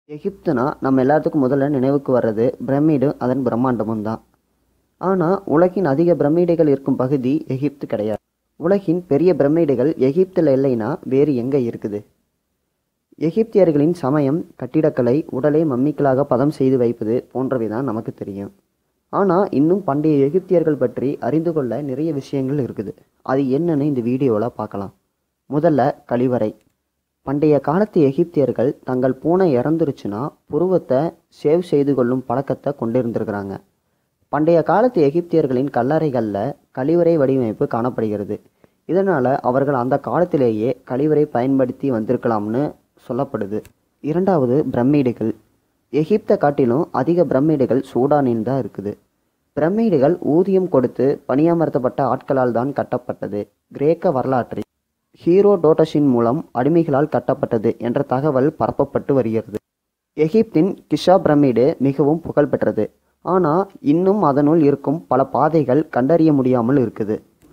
எகிப்துனா நம்ம எல்லாத்துக்கும் முதல்ல நினைவுக்கு வர்றது பிரமிடு அதன் பிரம்மாண்டமும் தான் ஆனால் உலகின் அதிக பிரமிடுகள் இருக்கும் பகுதி எகிப்து கிடையாது உலகின் பெரிய பிரமிடுகள் எகிப்தில் இல்லைன்னா வேறு எங்கே இருக்குது எகிப்தியர்களின் சமயம் கட்டிடக்கலை உடலை மம்மிக்களாக பதம் செய்து வைப்பது போன்றவை தான் நமக்கு தெரியும் ஆனால் இன்னும் பண்டைய எகிப்தியர்கள் பற்றி அறிந்து கொள்ள நிறைய விஷயங்கள் இருக்குது அது என்னன்னு இந்த வீடியோவில் பார்க்கலாம் முதல்ல கழிவறை பண்டைய காலத்து எகிப்தியர்கள் தங்கள் பூனை இறந்துருச்சுன்னா புருவத்தை சேவ் செய்து கொள்ளும் பழக்கத்தை கொண்டிருந்திருக்கிறாங்க பண்டைய காலத்து எகிப்தியர்களின் கல்லறைகளில் கழிவறை வடிவமைப்பு காணப்படுகிறது இதனால் அவர்கள் அந்த காலத்திலேயே கழிவறை பயன்படுத்தி வந்திருக்கலாம்னு சொல்லப்படுது இரண்டாவது பிரமிடுகள் எகிப்தை காட்டிலும் அதிக பிரமிடுகள் சூடானில் தான் இருக்குது பிரமிடுகள் ஊதியம் கொடுத்து பணியமர்த்தப்பட்ட ஆட்களால் தான் கட்டப்பட்டது கிரேக்க வரலாற்றில் ஹீரோடோட்டஸின் மூலம் அடிமைகளால் கட்டப்பட்டது என்ற தகவல் பரப்பப்பட்டு வருகிறது எகிப்தின் கிஷா பிரமிடு மிகவும் புகழ்பெற்றது ஆனால் இன்னும் அதனுள் இருக்கும் பல பாதைகள் கண்டறிய முடியாமல் இருக்குது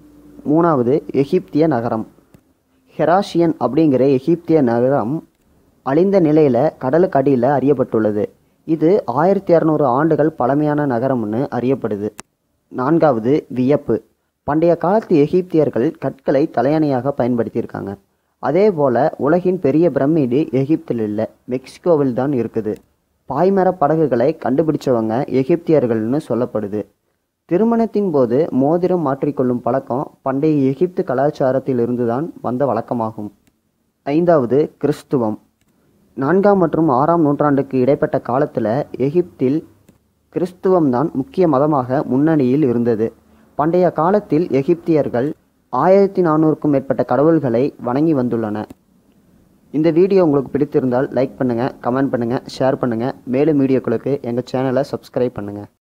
மூணாவது எகிப்திய நகரம் ஹெராஷியன் அப்படிங்கிற எகிப்திய நகரம் அழிந்த நிலையில் கடலுக்கு அடியில் அறியப்பட்டுள்ளது இது ஆயிரத்தி இரநூறு ஆண்டுகள் பழமையான நகரம்னு அறியப்படுது நான்காவது வியப்பு பண்டைய காலத்து எகிப்தியர்கள் கற்களை தலையணையாக பயன்படுத்தியிருக்காங்க அதே போல் உலகின் பெரிய பிரமிடு எகிப்தில் இல்லை மெக்சிகோவில் தான் இருக்குது பாய்மர படகுகளை கண்டுபிடிச்சவங்க எகிப்தியர்கள்னு சொல்லப்படுது திருமணத்தின் போது மோதிரம் மாற்றிக்கொள்ளும் பழக்கம் பண்டைய எகிப்து கலாச்சாரத்திலிருந்து தான் வந்த வழக்கமாகும் ஐந்தாவது கிறிஸ்துவம் நான்காம் மற்றும் ஆறாம் நூற்றாண்டுக்கு இடைப்பட்ட காலத்தில் எகிப்தில் கிறிஸ்துவம் தான் முக்கிய மதமாக முன்னணியில் இருந்தது பண்டைய காலத்தில் எகிப்தியர்கள் ஆயிரத்தி நானூறுக்கும் மேற்பட்ட கடவுள்களை வணங்கி வந்துள்ளன இந்த வீடியோ உங்களுக்கு பிடித்திருந்தால் லைக் பண்ணுங்கள் கமெண்ட் பண்ணுங்கள் ஷேர் பண்ணுங்கள் மேலும் வீடியோக்களுக்கு எங்கள் சேனலை சப்ஸ்கிரைப் பண்ணுங்கள்